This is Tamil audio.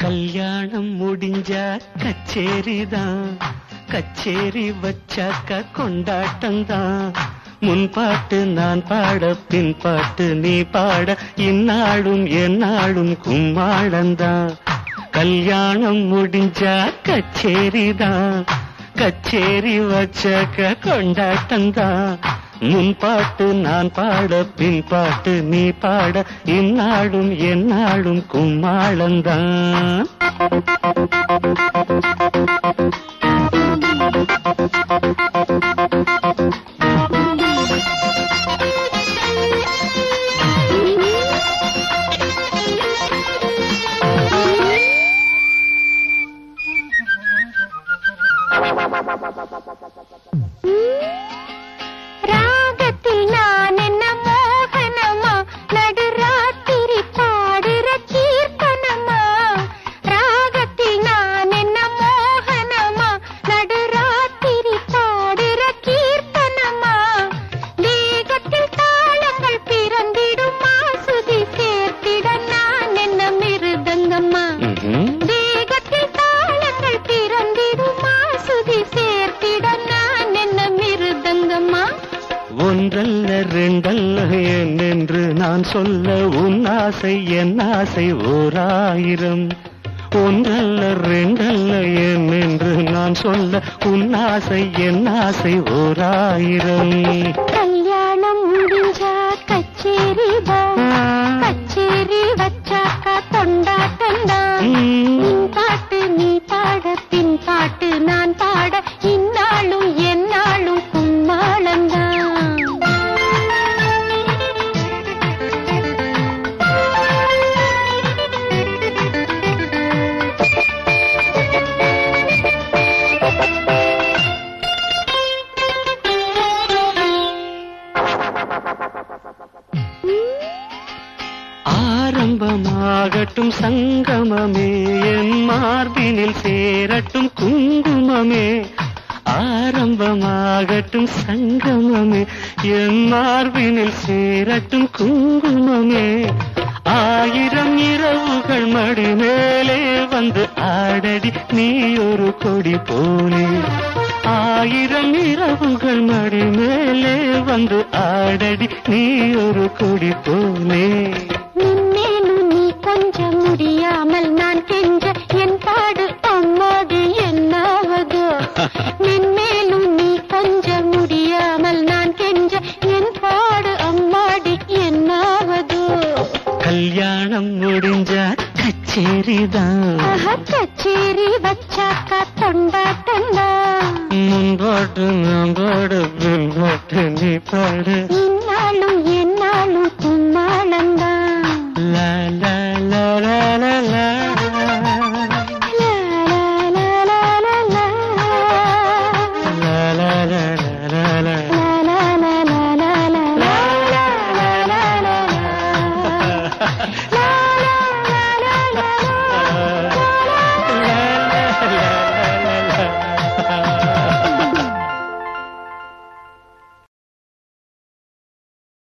கல்யாணம் முடிஞ்சா கச்சேரிதான் கச்சேரி வச்சாக்க கொண்டாட்டம்தான் முன் பாட்டு நான் பாட பின் பாட்டு நீ பாட இந்நாளும் எந்நாளும் கும்மாளந்தான் கல்யாணம் முடிஞ்சா கச்சேரிதான் கச்சேரி வச்சாக்க கொண்டாட்டம்தான் முன் பாட்டு நான் பாட பின் பாட்டு நீ பாட இந்நாளும் எந்நாளும் கும்மாளந்தான் ராகத்தில் நான் என்ன மோகனமா நடுராத்திரி பாடுற கீர்த்தனமா ராகத்தில் நான் என்ன மோகனமா நடுராத்திரி பாடுற கீர்த்தனமா வேகத்தில் தாளங்கள் பிறந்திடுமா சுதி சேர்த்திட நான் என்ன மிருதங்கம்மா ம்ஹும். வேகத்தில் தாளங்கள் பிறந்திடுமா சுதி சேர்த்திட நான் என்ன மிருதங்கம்மா ஒன்றல்ல ரெண்டல்ல என்னென்று நான் சொல்ல உன் ஆசை என் ஆசை ஓர் ஆயிரம் ஒன்றல்ல ரெண்டல்ல என்னென்று நான் சொல்ல உன் ஆசை என் ஆசை ஓர் ஆயிரம் கல்யாணம் முடிஞ்சா கச்சேரி கச்சேரி வச்சாக்கா கொண்டாட்டம்தான் பின் பாட்டு நீ பாட பின் பாட்டு நான் பாட இந்நாளும் எந்நாளும் கும்மாளம்தான் ஆரம்பமாகட்டும் சங்கமமே என் மார்பினில் சேரட்டும் குங்குமமே ஆரம்பமாகட்டும் சங்கமமே என் மார்பினில் சேரட்டும் குங்குமமே ஆயிரம் இரவுகள் மடி மேலே வந்து ஆடடி நீ ஒரு கொடி போலே ஆயிரம் இரவுகள் மடி மேலே வந்து ஆடடி நீ ஒரு கொடி போலே நின்னேனும் நீ கொஞ்சம் முடியாமல் நான் கெஞ்ச என் பாடு அம்மாடி என்னாவதோ நின்னேனும் நீ கொஞ்சம் முடியாமல் நான் கெஞ்ச என் பாடு அம்மாடி என்னாவதோ கல்யாணம் முடிஞ்சா கச்சேரிதான் ஆஹா, கச்சேரி வச்சாக்கா கொண்டாட்டம்தான் முன்பாட்டு நான் பாடு பின் பாட்டு நீ பாடு இந்நாளும் எந்நாளும் கும்மாளம்தான் லா